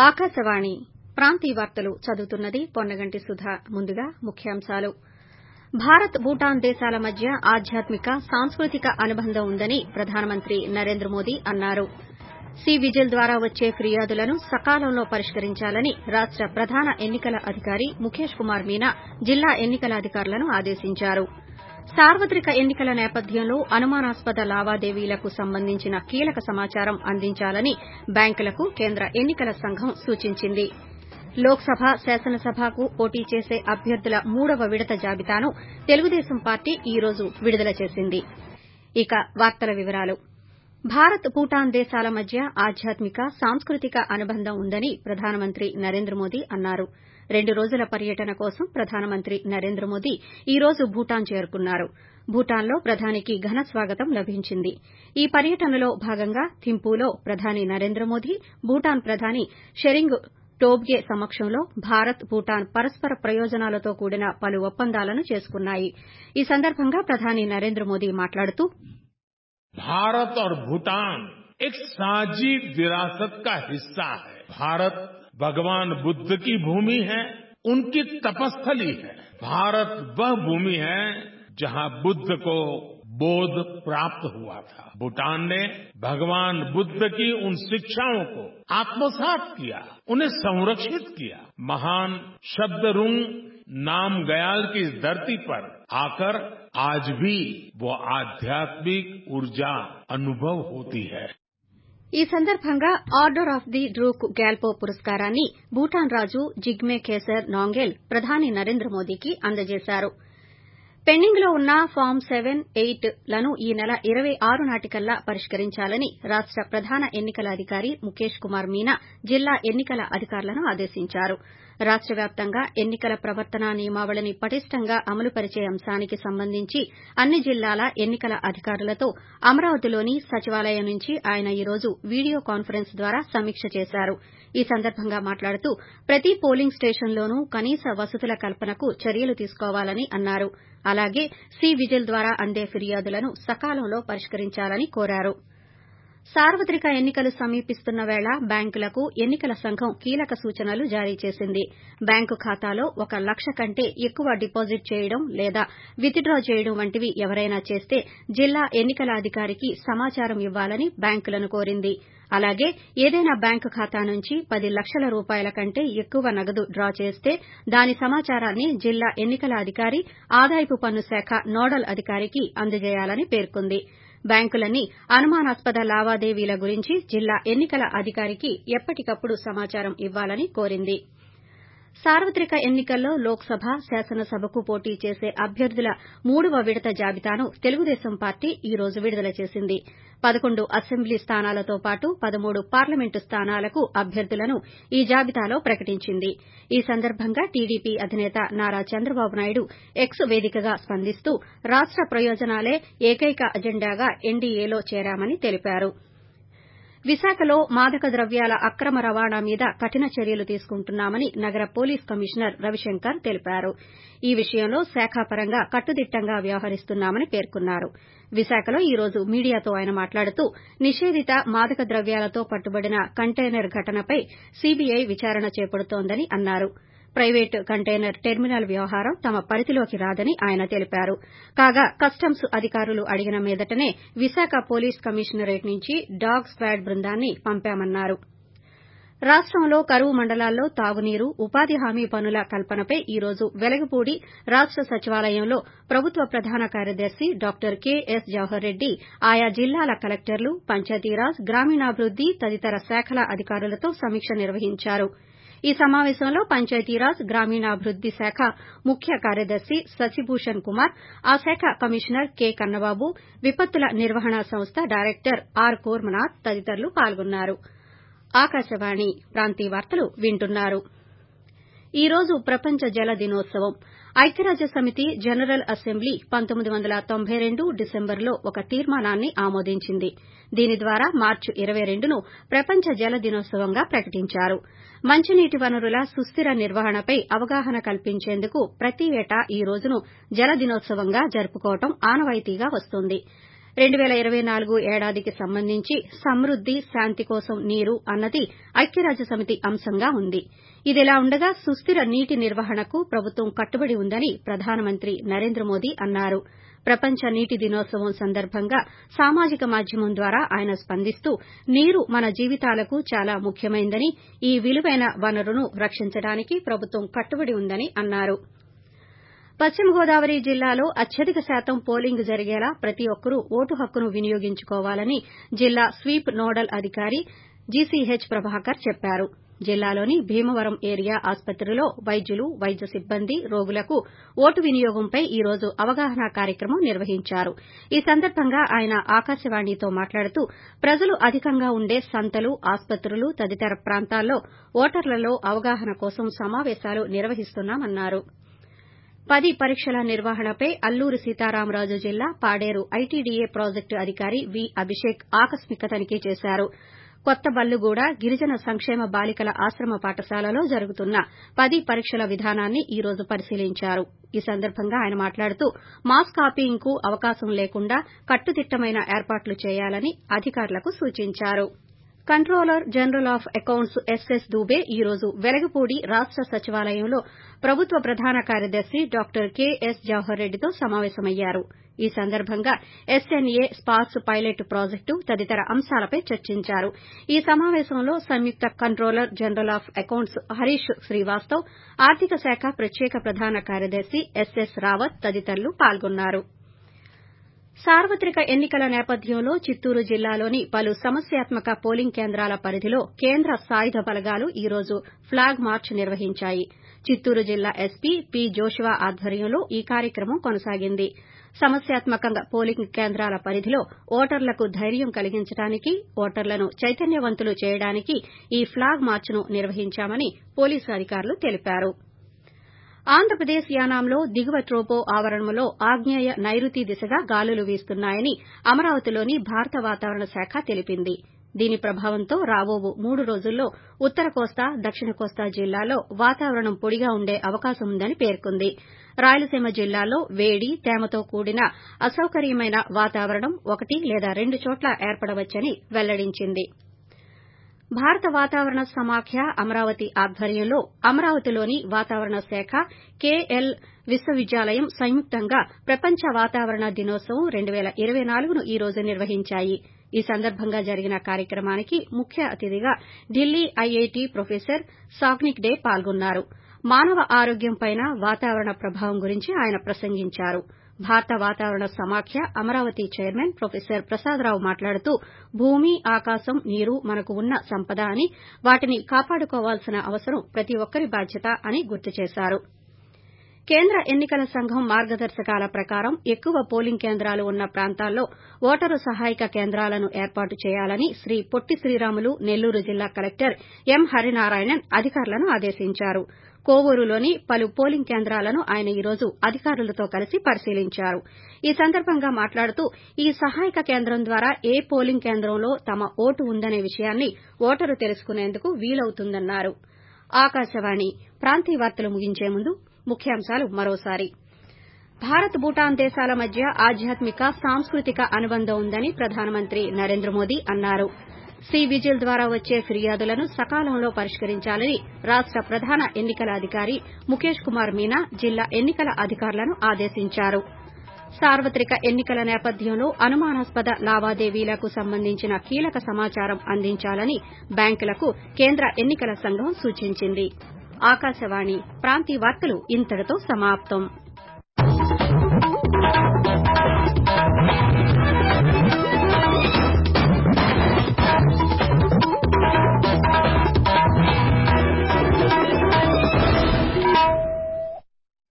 ఆకాశవాణి ప్రాంతీయ వార్తలు చదువుతున్నది పొన్నగంటి సుధ ముందుగా ముఖ్యాంశాలు భారత్ భూటాన్ దేశాల మధ్య ఆధ్యాత్మిక సాంస్కృతిక అనుబంధం ఉందని ప్రధానమంత్రి నరేంద్ర మోదీ అన్నారు సి విజిల్ ద్వారా వచ్చే ఫిర్యాదులను సకాలంలో పరిష్కరించాలని రాష్ట ప్రధాన ఎన్ని కల అధికారి ముఖేష్ కుమార్ మీనా జిల్లా ఎన్ని కల అధికారులను ఆదేశించారు సార్వత్రిక ఎన్ని కల నేపథ్యంలో అనుమానాస్పద లావాదేవీలకు సంబంధించిన కీలక సమాచారం అందించాలని బ్యాంకులకు కేంద్ర ఎన్ని కల సంఘం సూచించింది లోక్సభ శాసనసభకు పోటీ చేసే అభ్యర్థుల మూడవ విడత జాబితాను తెలుగుదేశం పార్టీ ఈ రోజు విడుదల చేసింది భారత్ భూటాన్ దేశాల మధ్య ఆధ్యాత్మిక సాంస్కృతిక అనుబంధం ఉందని ప్రధానమంత్రి నరేంద్ర మోదీ అన్నారు రెండు రోజుల పర్యటన కోసం ప్రధానమంత్రి నరేంద్ర మోదీ ఈ రోజు భూటాన్ చేరుకున్నారు భూటాన్లో ప్రధానికి ఘన స్వాగతం లభించింది ఈ పర్యటనలో భాగంగా థింపూలో ప్రధాని నరేంద్ర మోదీ భూటాన్ ప్రధాని షెరింగ్ టోబ్గే సమక్షంలో భారత్ భూటాన్ పరస్పర ప్రయోజనాలతో కూడిన పలు ఒప్పందాలను చేసుకున్నాయి ఈ సందర్భంగా ప్రధాని నరేంద్ర మోదీ మాట్లాడుతూ भारत और भूटान एक साझी विरासत का हिस्सा है भारत भगवान बुद्ध की भूमि है उनकी तपस्थली है भारत वह भूमि है जहां बुद्ध को बोध प्राप्त हुआ था भूटान ने भगवान बुद्ध की उन शिक्षाओं को आत्मसात किया उन्हें संरक्षित किया महान शब्दरुंग नाम गयाल की इस धरती पर आकर आज भी वो आध्यात्मिक ऊर्जा अनुभव होती है ఈ సందర్భంగా order of the Druk Gyalpo పురస్కారాన్ని భూటాన్ రాజు జిగ్మే ఖేసర్ నాంగెల్ ప్రధాని నరేంద్ర మోదీకి అందజేశారు పెండింగ్ లో ఉన్న ఫామ్ సెవెన్ ఎయిట్ లను ఈ నెల ఇరవై ఆరు నాటికల్లా పరిష్కరించాలని రాష్ట ప్రధాన ఎన్ని కల అధికారి ముఖేష్ కుమార్ మీనా జిల్లా ఎన్ని కల అధికారులను ఆదేశించారు రాష్ట వ్యాప్తంగా ఎన్ని కల ప్రవర్తనా నియమావళిని పటిష్టంగా అమలు పరిచే అంశానికి సంబంధించి అన్ని జిల్లాల ఎన్ని కల అధికారులతో అమరావతిలోని సచివాలయం నుంచి ఆయన ఈ రోజు వీడియో కాన్పరెన్స్ ద్వారా సమీక్ష చేశారు ఈ సందర్భంగా మాట్లాడుతూ ప్రతి పోలింగ్ స్టేషన్లోనూ కనీస వసతుల కల్పనకు చర్యలు తీసుకోవాలని అన్నారు అలాగే సి విజిల్ ద్వారా అందే ఫిర్యాదులను సకాలంలో పరిష్కరించాలని కోరారు సార్వత్రిక ఎన్ని కలు సమీపిస్తున్న పేళ బ్యాంకులకు ఎన్ని కల సంఘం కీలక సూచనలు జారీ చేసింది బ్యాంకు ఖాతాలో ఒక లక్ష కంటే ఎక్కువ డిపాజిట్ చేయడం లేదా విత్ డ్రా చేయడం వంటివి ఎవరైనా చేస్తే జిల్లా ఎన్ని కల అధికారికి సమాచారం ఇవ్వాలని బ్యాంకులను కోరింది అలాగే ఏదైనా బ్యాంకు ఖాతా నుంచి పది లక్షల రూపాయల కంటే ఎక్కువ నగదు డ్రా చేస్తే దాని సమాచారాన్ని జిల్లా ఎన్ని కల అధికారి ఆదాయపు పన్ను శాఖ నోడల్ అధికారికి అందజేయాలని పేర్కొంది బ్యాంకులన్నీ అనుమానాస్పద లావాదేవీల గురించి జిల్లా ఎన్ని కల అధికారికి ఎప్పటికప్పుడు సమాచారం ఇవ్వాలని కోరింది సార్వత్రిక ఎన్ని కల్లో లోక్సభ శాసనసభకు పోటీ చేసే అభ్యర్థుల మూడవ విడత జాబితాను తెలుగుదేశం పార్టీ ఈ రోజు విడుదల చేసింది పదకొండు అసెంబ్లీ స్థానాలతో పాటు పదమూడు పార్లమెంటు స్థానాలకు అభ్యర్థులను ఈ జాబితాలో ప్రకటించింది ఈ సందర్భంగా టీడీపీ అధినేత నారా చంద్రబాబు నాయుడు ఎక్స్ వేదికగా స్పందిస్తూ రాష్ట ప్రయోజనాలే ఏకైక అజెండాగా ఎన్డీఏలో చేరామని తెలిపారు విశాఖలో మాదక ద్రవ్యాల అక్రమ రవాణా మీద కఠిన చర్యలు తీసుకుంటున్నామని నగర పోలీస్ కమిషనర్ రవిశంకర్ తెలిపారు ఈ విషయంలో శాఖాపరంగా కట్టుదిట్టంగా వ్యవహరిస్తున్నామని పేర్కొన్నారు విశాఖలో ఈ రోజు మీడియాతో ఆయన మాట్లాడుతూ నిషేధిత మాదక ద్రవ్యాలతో పట్టుబడిన కంటైనర్ ఘటనపై సీబీఐ విచారణ చేపడుతోందని అన్నారు ప్రైవేటు కంటైనర్ టెర్మినల్ వ్యవహారం తమ పరిధిలోకి రాదని ఆయన తెలిపారు కాగా కస్టమ్స్ అధికారులు అడిగిన మీదటనే విశాఖ పోలీస్ కమిషనరేట్ నుంచి డాగ్ స్క్వాడ్ బృందాన్ని పంపామన్నారు రాష్టంలో కరువు మండలాల్లో తాగునీరు ఉపాధి హామీ పనుల కల్పనపై ఈ రోజు వెలగపూడి రాష్ట సచివాలయంలో ప్రభుత్వ ప్రధాన కార్యదర్శి డాక్టర్ కెఎస్ జవహర్ రెడ్డి ఆయా జిల్లాల కలెక్టర్లు పంచాయతీరాజ్ గ్రామీణాభివృద్ది తదితర శాఖల అధికారులతో సమీక్ష నిర్వహించారు ఈ సమావేశంలో పంచాయతీరాజ్ గ్రామీణాభివృద్ది శాఖ ముఖ్య కార్యదర్శి శశిభూషణ్ కుమార్ ఆ శాఖ కమిషనర్ కె కన్నబాబు విపత్తుల నిర్వహణ సంస్థ డైరెక్టర్ ఆర్ కూర్మనాథ్ తదితరులు పాల్గొన్నారు ఆకాశవాణి ప్రాంతీయ వార్తలు వింటున్నారు ఈ రోజు ప్రపంచ జల దినోత్సవం ఐక్యరాజ్య సమితి జనరల్ అసెంబ్లీ పంతొమ్మిది వందల తొంభై రెండు డిసెంబర్లో ఒక తీర్మానాన్ని ఆమోదించింది దీని ద్వారా మార్చి ఇరవై రెండును ప్రపంచ జల దినోత్సవంగా ప్రకటించారు మంచినీటి వనరుల సుస్దిర నిర్వహణపై అవగాహన కల్పించేందుకు ప్రతి ఏటా ఈ రోజును జల దినోత్సవంగా జరుపుకోవడం ఆనవాయితీగా వస్తోంది రెండు పేల ఇరవై నాలుగు ఏడాదికి సంబంధించి సమృద్ది శాంతి కోసం నీరు అన్నది ఐక్యరాజ్యసమితి అంశంగా ఉంది ఇదిలా ఉండగా సుస్దిర నీటి నిర్వహణకు ప్రభుత్వం కట్టుబడి ఉందని ప్రధానమంత్రి నరేంద్ర మోదీ అన్నారు ప్రపంచ నీటి దినోత్సవం సందర్భంగా సామాజిక మాధ్యమం ద్వారా ఆయన స్పందిస్తూ నీరు మన జీవితాలకు చాలా ముఖ్యమైందని ఈ విలువైన వనరును రక్షించడానికి ప్రభుత్వం కట్టుబడి ఉందని అన్నారు పశ్చిమ గోదావరి జిల్లాలో అత్యధిక శాతం పోలింగ్ జరిగేలా ప్రతి ఒక్కరూ ఓటు హక్కును వినియోగించుకోవాలని జిల్లా స్వీప్ నోడల్ అధికారి జీసీహెచ్ ప్రభాకర్ చెప్పారు జిల్లాలోని భీమవరం ఏరియా ఆసుపత్రిలో వైద్యులు వైద్య సిబ్బంది రోగులకు ఓటు వినియోగంపై ఈ రోజు అవగాహన కార్యక్రమం నిర్వహించారు ఈ సందర్భంగా ఆయన ఆకాశవాణితో మాట్లాడుతూ ప్రజలు అధికంగా ఉండే సంతలు ఆసుపత్రులు తదితర ప్రాంతాల్లో ఓటర్లలో అవగాహన కోసం సమావేశాలు నిర్వహిస్తున్నామన్నారు పది పరీక్షల నిర్వహణపై అల్లూరి సీతారామరాజు జిల్లా పాడేరు ఐటీడీఏ ప్రాజెక్టు అధికారి వి అభిషేక్ ఆకస్మిక తనిఖీ చేశారు కొత్తబల్లుగూడ గిరిజన సంక్షేమ బాలికల ఆశ్రమ పాఠశాలలో జరుగుతున్న పది పరీక్షల విధానాన్ని ఈ రోజు పరిశీలించారు ఈ సందర్భంగా ఆయన మాట్లాడుతూ మాస్ కాపీయింగ్కు అవకాశం లేకుండా కట్టుదిట్టమైన ఏర్పాట్లు చేయాలని అధికారులకు సూచించారు controller general of accounts SS Dubey ఈ రోజు వెలగపూడి రాష్ట సచివాలయంలో ప్రభుత్వ ప్రధాన కార్యదర్శి డాక్టర్ కెఎస్ జవహర్ రెడ్డితో సమావేశమయ్యారు ఈ సందర్భంగా ఎస్ఎన్ఏ స్పార్స్ పైలట్ ప్రాజెక్టు తదితర అంశాలపై చర్చించారు ఈ సమావేశంలో సంయుక్త controller general of accounts Harish Srivastav ఆర్థిక శాఖ ప్రత్యేక ప్రధాన కార్యదర్శి ఎస్ఎస్ రావత్ తదితరులు పాల్గొన్నారు సార్వత్రిక ఎన్నికల నేపథ్యంలో చిత్తూరు జిల్లాలోని పలు సమస్యాత్మక పోలింగ్ కేంద్రాల పరిధిలో కేంద్ర సాయుధ బలగాలు ఈ రోజు ఫ్లాగ్ మార్చ్ నిర్వహించాయి చిత్తూరు జిల్లా ఎస్పీ పి జోషువా ఆధ్వర్యంలో ఈ కార్యక్రమం కొనసాగింది సమస్యాత్మక పోలింగ్ కేంద్రాల పరిధిలో ఓటర్లకు ధైర్యం కలిగించడానికి ఓటర్లను చైతన్యవంతులు చేయడానికి ఈ ఫ్లాగ్ మార్చ్ను నిర్వహించామని పోలీసు అధికారులు తెలిపారు ఆంధ్రప్రదేశ్ యానాంలో దిగువ ట్రోపో ఆవరణంలో ఆగ్నేయ నైరుతి దిశగా గాలులు వీస్తున్నాయని అమరావతిలోని భారత వాతావరణ శాఖ తెలిపింది దీని ప్రభావంతో రాబోవు మూడు రోజుల్లో ఉత్తర కోస్తా దక్షిణ కోస్తా జిల్లాల్లో వాతావరణం పొడిగా ఉండే అవకాశం ఉందని పేర్కొంది రాయలసీమ జిల్లాల్లో వేడి తేమతో కూడిన అసౌకర్యమైన వాతావరణం ఒకటి లేదా రెండు చోట్ల ఏర్పడవచ్చని వెల్లడించింది భారత వాతావరణ సమాఖ్య అమరావతి ఆధ్వర్యంలో అమరావతిలోని వాతావరణ శాఖ కేఎల్ విశ్వవిద్యాలయం సంయుక్తంగా ప్రపంచ వాతావరణ దినోత్సవం రెండు పేల ఇరవై నాలుగును ఈ రోజు నిర్వహించాయి ఈ సందర్భంగా జరిగిన కార్యక్రమానికి ముఖ్య అతిథిగా ఢిల్లీ ఐఐటి ప్రొఫెసర్ సాగ్నిక్ డే పాల్గొన్నారు మానవ ఆరోగ్యంపైన వాతావరణ ప్రభావం గురించి ఆయన ప్రసంగించారు భారత వాతావరణ సమాఖ్య అమరావతి చైర్మన్ ప్రొఫెసర్ ప్రసాదరావు మాట్లాడుతూ భూమి ఆకాశం నీరు మనకు ఉన్న సంపద అని వాటిని కాపాడుకోవాల్సిన అవసరం ప్రతి ఒక్కరి బాధ్యత అని గుర్తు చేశారు కేంద్ర ఎన్నికల సంఘం మార్గదర్శకాల ప్రకారం ఎక్కువ పోలింగ్ కేంద్రాలు ఉన్న ప్రాంతాల్లో ఓటరు సహాయక కేంద్రాలను ఏర్పాటు చేయాలని శ్రీ పొట్టి శ్రీరాములు నెల్లూరు జిల్లా కలెక్టర్ ఎం హరినారాయణన్ అధికారులను ఆదేశించారు కోవూరులోని పలు పోలింగ్ కేంద్రాలను ఆయన ఈ రోజు అధికారులతో కలిసి పరిశీలించారు ఈ సందర్భంగా మాట్లాడుతూ ఈ సహాయక కేంద్రం ద్వారా ఏ పోలింగ్ కేంద్రంలో తమ ఓటు ఉందనే విషయాన్ని ఓటరు తెలుసుకునేందుకు వీలవుతుందన్నారు ఆకాశవాణి ప్రాంతీయ వార్తలు ముగించే ముందు ముఖ్యాంశాలు మరోసారి భారత్ భూటాన్ దేశాల మధ్య ఆధ్యాత్మిక సాంస్కృతిక అనుబంధం ఉందని ప్రధానమంత్రి నరేంద్ర మోదీ అన్నారు సి విజిల్ ద్వారా వచ్చే ఫిర్యాదులను సకాలంలో పరిష్కరించాలని రాష్ట ప్రధాన ఎన్నికల అధికారి ముఖేష్ కుమార్ మీనా జిల్లా ఎన్నికల అధికారులను ఆదేశించారు సార్వత్రిక ఎన్నికల నేపథ్యంలో అనుమానాస్పద లావాదేవీలకు సంబంధించిన కీలక సమాచారం అందించాలని బ్యాంకులకు కేంద్ర ఎన్నికల సంఘం సూచించింది ఆకాశవాణి ప్రాంతీయ వార్తలు ఇంతటితో సమాప్తం